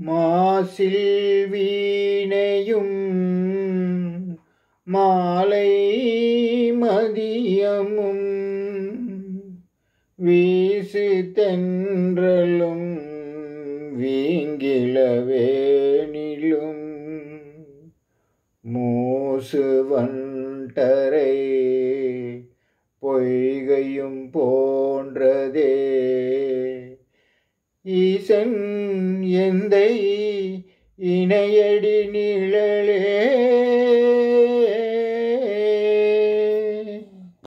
மாசில் வீணையும் மாலை மதியமும் வீசு தென்றலும் வீங்கில வேணிலும் மூசு வண்டரை பொய்கையும் போன்றதே ஈசன் எந்தை இணையடி நிழலே